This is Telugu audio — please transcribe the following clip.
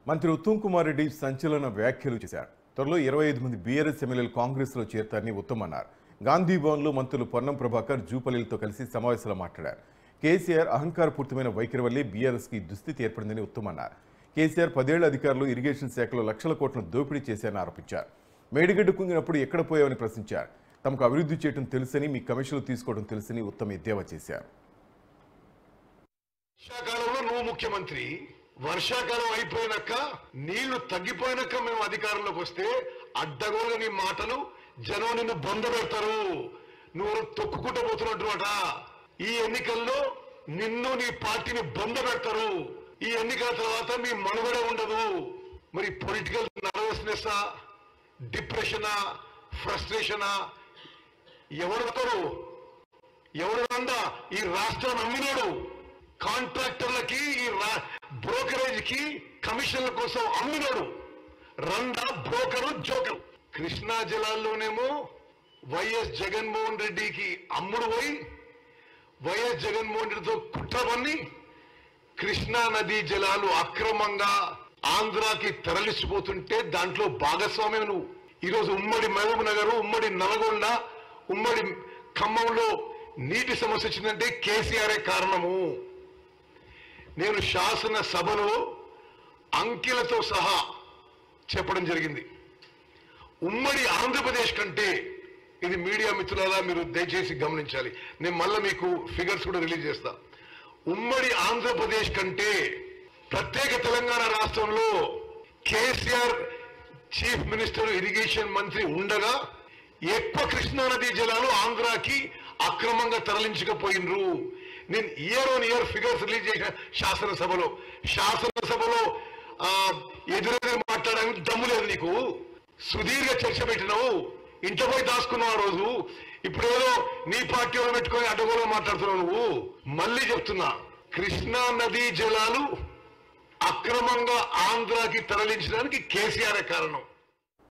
మంత్రి ఉత్తమ్ కుమార్ రెడ్డి సంచలన వ్యాఖ్యలు చేశారు త్వరలో ఇరవై ఐదు మంది బీఆర్ఎస్ ఎమ్మెల్యేలు కాంగ్రెస్లో చేరతారని ఉత్తమ్ అన్నారు గాంధీ భవన్లో మంత్రులు పొన్నం ప్రభాకర్ జూపల్లిలతో కలిసి సమావేశంలో మాట్లాడారు కేసీఆర్ అహంకారపూరితమైన వైఖరి వల్లే బీఆర్ఎస్కి దుస్థితి ఏర్పడిందని ఉత్తమ్ అన్నారు కేసీఆర్ పదేళ్ల అధికారులు ఇరిగేషన్ శాఖలో లక్షల కోట్లను దోపిడీ చేశారని ఆరోపించారు మేడిగడ్డ కుంగినప్పుడు ఎక్కడ పోయావని ప్రశ్నించారు తమకు అభివృద్ధి చేయడం తెలుసని మీ కమిషన్లు తీసుకోవడం తెలుసని ఉత్తమ్ ఎద్దేవా చేశారు వర్షాకాలంలో నువ్వు ముఖ్యమంత్రి వర్షాకాలం అయిపోయినాక నీళ్లు తగ్గిపోయినాక మేము అధికారంలోకి వస్తే అడ్డగోలుగా నీ మాటలు జనం నిన్ను బొంద పెడతారు నువ్వు తొక్కుకుంటూ పోతున్నట్టుమాట ఈ ఎన్నికల్లో నిన్ను నీ పార్టీని బొంద పెడతారు ఈ ఎన్నికల తర్వాత మీ మనుగడ ఉండదు మరి పొలిటికల్ నర్వస్నెస్ డిప్రెషనా ఫ్రస్ట్రేషనా ఎవరు వస్తారు ఎవడు రందా ఈ రాష్ట్రం అమ్మినాడు కాంట్రాక్టర్లకి ఈ రా- బ్రోకరేజ్ కి కమిషన్ల కోసం అమ్మినాడు రందా బ్రోకరు జోకరు కృష్ణా జిల్లాల్లోనేమో వైఎస్ జగన్మోహన్ రెడ్డికి అమ్ముడు పోయి వైఎస్ జగన్మోహన్ రెడ్డితో కుట్ర పన్ని కృష్ణా నదీ జలాలు అక్రమంగా ఆంధ్రాకి తరలిసిపోతుంటే దాంట్లో భాగస్వామ్యం నువ్వు ఈరోజు ఉమ్మడి మహబూబ్ నగర్ ఉమ్మడి నల్గొండ ఉమ్మడి ఖమ్మంలో నీటి సమస్య వచ్చిందంటే కేసీఆరే కారణము నేను శాసన సభలో అంకెలతో సహా చెప్పడం జరిగింది ఉమ్మడి ఆంధ్రప్రదేశ్ కంటే ఇది మీడియా మిత్రులారా మీరు దయచేసి గమనించాలి నేను మళ్ళీ మీకు ఫిగర్స్ కూడా రిలీజ్ చేస్తా ఉమ్మడి ఆంధ్రప్రదేశ్ కంటే ప్రత్యేక తెలంగాణ రాష్ట్రంలో కేసీఆర్ చీఫ్ మినిస్టర్ ఇరిగేషన్ మంత్రి ఉండగా ఎక్కువ కృష్ణా నదీ జలాలు ఆంధ్రాకి అక్రమంగా తరలించకపోయినరు నేను year on year figures release చేసిన శాసనసభలో శాసనసభలో ఆ, ఎదురెదురు మాట్లాడడానికి దమ్ము లేదు నీకు సుదీర్ఘ చర్చ పెట్టినావు ఇంట్లో పోయి దాచుకున్నావు ఆ రోజు ఇప్పుడేదో నీ పార్టీ వాళ్ళు పెట్టుకొని అడ్డగోలు మాట్లాడుతున్నావు నువ్వు మళ్ళీ చెప్తున్నా కృష్ణా నదీ జలాలు అక్రమంగా ఆంధ్రాకి తరలించడానికి కేసీఆర్ కారణం